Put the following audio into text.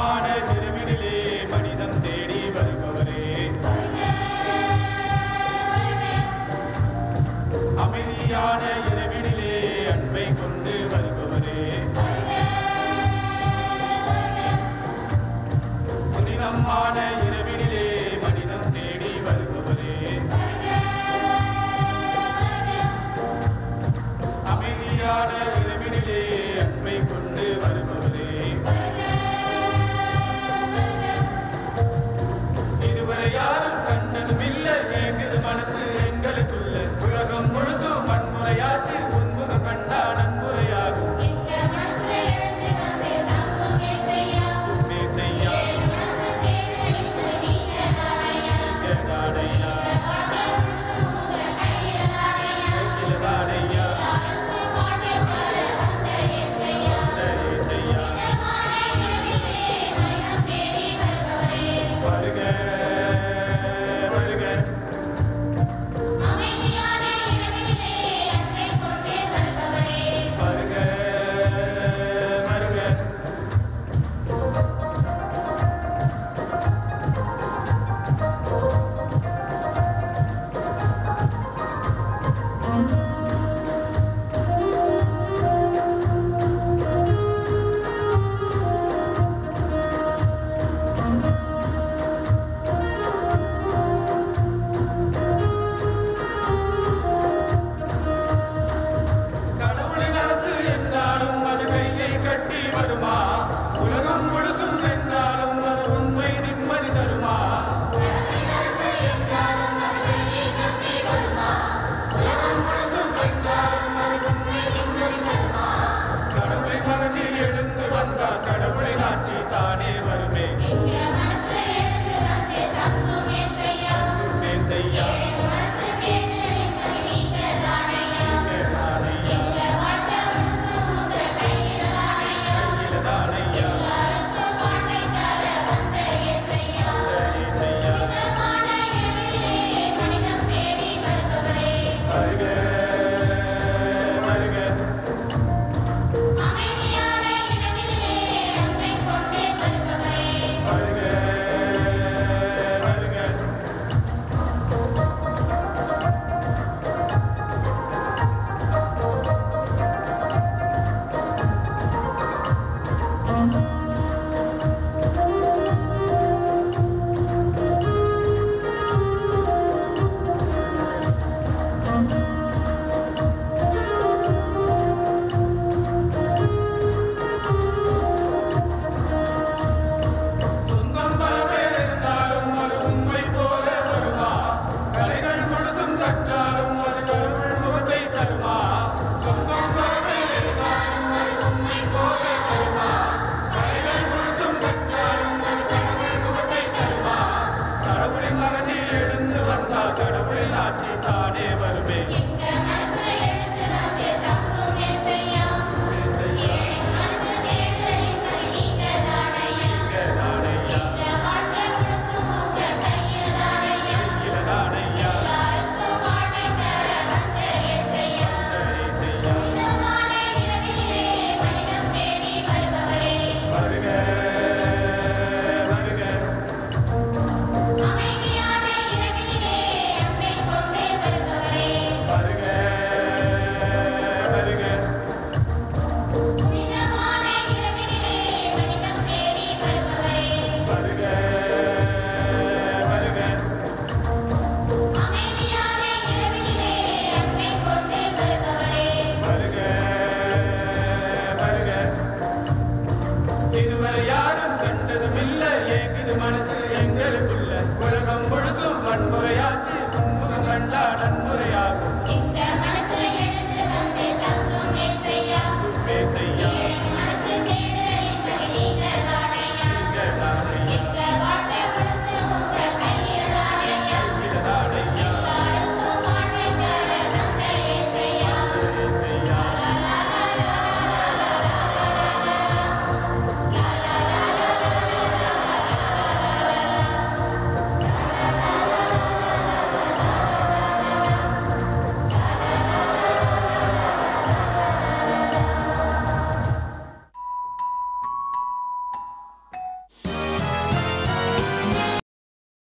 புனிதமான திருவிடிலே மனிதம் தேடி வருபவரே அமைதியான இரவினிலே அன்பை கொண்டு வருபவரே புனிதமான இரவினிலே மனிதம் தேடி வருபவரே அமைதியான இரவினிலே அன்பை கொண்டு வருபவரே இதுவரை யாரும் கண்டதும் இல்லை ஏங்குது மனசு எங்களுக்குள்ள உலகம் முழுசும் வன்முறையாச்சு உன்முகம் கண்டா நன்முறையாகும் உன்னே செய்யா இங்கதானையா இங்கதானையா இந்த இசையா வருக வருக வருக வருக கடவுளின் அரசு என்றாலும் அது கையை கட்டி வருமா உலகம் முழுசும் என்றாலும் அது உண்மை நிம்மதி தருமா கடவுளின் மகனில் எழுந்து வந்தால் கடவுளின் ஆட்சி தானே வருமே உன்னே செய்யா இங்கதானையா கையிலதானையா இந்த இசையா வருக வருக வருக வருக சொந்தம் பல பேர் இருந்தாலும் அது உண்மை போல வருமா கலைகள் முழுசும் கற்றாலும் அது கடவுள் முகத்தை தருமா சொந்தம் பல பேர் இருந்தாலும் அது உண்மை போல வருமா கலைகள் முழுசும் கற்றாலும் அது கடவுள் முகத்தை தருமா கடவுளின் மகனில் எழுந்து வந்தால் கடவுளின் ஆட்சி தானே வருமே இசையா, இங்கதானையா, கையிலதானையா, இந்த இசையா, வருக வருக வருக வருக வருக வருக வருக வருக இதுவரை யாரும் கண்டதும் இல்லை ஏங்குது மனசு எங்களுக்குள்ள உலகம் முழுசும் வன்முறையாச்சு உன்முகம் கண்டா நன்முறையாகும் எங்க